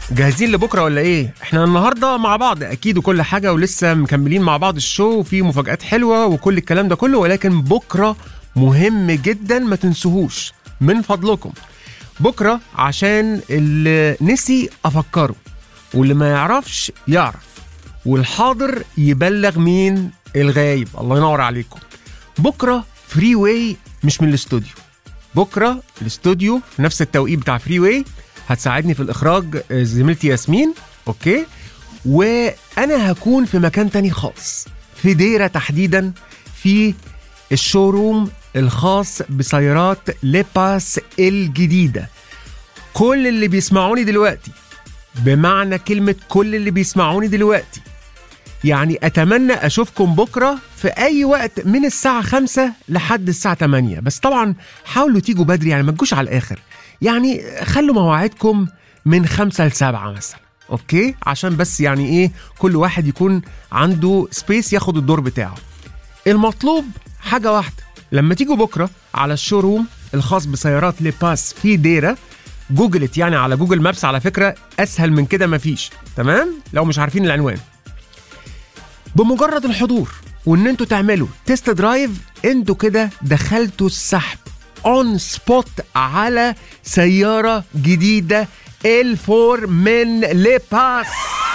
جاهزين لبكره ولا ايه احنا النهارده مع بعض اكيد وكل حاجه ولسه مكملين مع بعض الشو وفي مفاجات حلوه وكل الكلام ده كله ولكن بكره مهم جدا ما تنسوهوش من فضلكم بكره عشان اللي نسي افكره واللي ما يعرفش يعرف والحاضر يبلغ مين الغايب الله ينور عليكم بكره فري واي مش من الاستوديو بكره الاستوديو في نفس التوقيت بتاع فري واي هتساعدني في الاخراج آه، زميلتي ياسمين اوكي وانا هكون في مكان تاني خالص في ديره تحديدا في الشوروم الخاص بسيارات ليباس الجديده كل اللي بيسمعوني دلوقتي بمعنى كلمه كل اللي بيسمعوني دلوقتي يعني اتمنى اشوفكم بكره في اي وقت من الساعه 5 لحد الساعه 8 بس طبعا حاولوا تيجوا بدري يعني ما تجوش على الاخر يعني خلوا مواعيدكم من 5 ل 7 مثلا اوكي عشان بس يعني ايه كل واحد يكون عنده سبيس ياخد الدور بتاعه المطلوب حاجه واحده لما تيجوا بكره على الشوروم الخاص بسيارات ليباس في ديره جوجلت يعني على جوجل مابس على فكره اسهل من كده مفيش تمام لو مش عارفين العنوان بمجرد الحضور وان انتوا تعملوا تيست درايف انتوا كده دخلتوا السحب اون سبوت على سياره جديده الفور من ليباس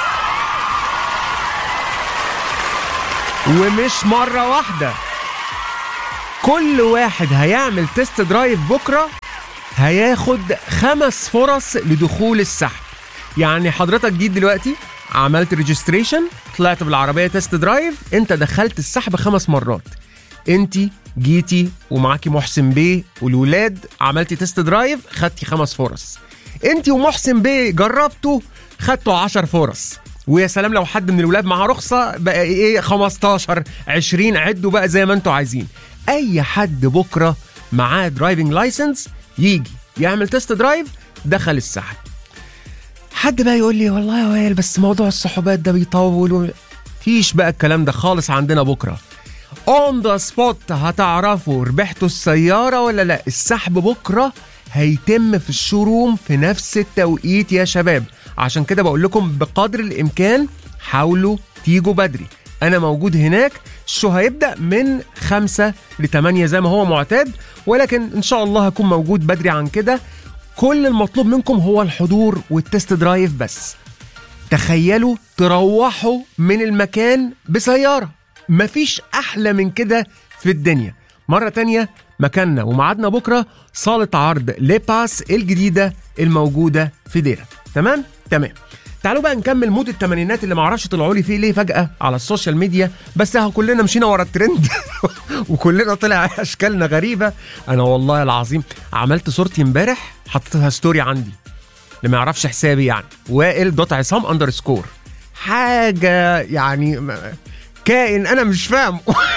ومش مره واحده كل واحد هيعمل تيست درايف بكره هياخد خمس فرص لدخول السحب يعني حضرتك جيت دلوقتي عملت ريجستريشن طلعت بالعربيه تيست درايف انت دخلت السحب خمس مرات انت جيتي ومعاكي محسن بيه والولاد عملتي تيست درايف خدتي خمس فرص انت ومحسن بيه جربتوا خدتوا 10 فرص ويا سلام لو حد من الولاد معاه رخصه بقى ايه 15 20 عدوا بقى زي ما انتوا عايزين اي حد بكره معاه درايفنج لايسنس يجي يعمل تيست درايف دخل السحب حد بقى يقول لي والله يا وائل بس موضوع الصحوبات ده بيطول و... فيش بقى الكلام ده خالص عندنا بكره اون ذا سبوت هتعرفوا ربحتوا السياره ولا لا السحب بكره هيتم في الشوروم في نفس التوقيت يا شباب عشان كده بقول لكم بقدر الامكان حاولوا تيجوا بدري انا موجود هناك الشو هيبدا من 5 ل 8 زي ما هو معتاد ولكن ان شاء الله هكون موجود بدري عن كده كل المطلوب منكم هو الحضور والتست درايف بس تخيلوا تروحوا من المكان بسيارة مفيش أحلى من كده في الدنيا مرة تانية مكاننا وميعادنا بكرة صالة عرض ليباس الجديدة الموجودة في ديرة تمام؟ تمام تعالوا بقى نكمل مود التمانينات اللي معرفش طلعوا لي فيه ليه فجأة على السوشيال ميديا بس اهو كلنا مشينا ورا الترند وكلنا طلع اشكالنا غريبة انا والله العظيم عملت صورتي امبارح حطيتها ستوري عندي اللي ما يعرفش حسابي يعني وائل دوت عصام اندرسكور حاجة يعني م- كائن انا مش فاهمه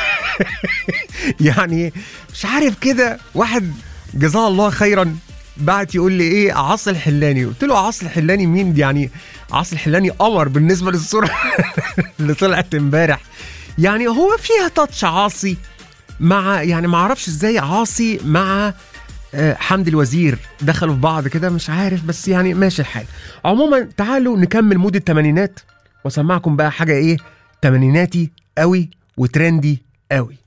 يعني مش عارف كده واحد جزاه الله خيرا بعت يقول لي ايه عاصي الحلاني قلت له عاصي الحلاني مين يعني عاصي الحلاني قمر بالنسبه للصوره اللي طلعت امبارح يعني هو فيها تاتش عاصي مع يعني ما اعرفش ازاي عاصي مع آه، حمدي الوزير دخلوا في بعض كده مش عارف بس يعني ماشي الحال عموما تعالوا نكمل مود التمانينات واسمعكم بقى حاجه ايه تمانيناتي قوي وترندي قوي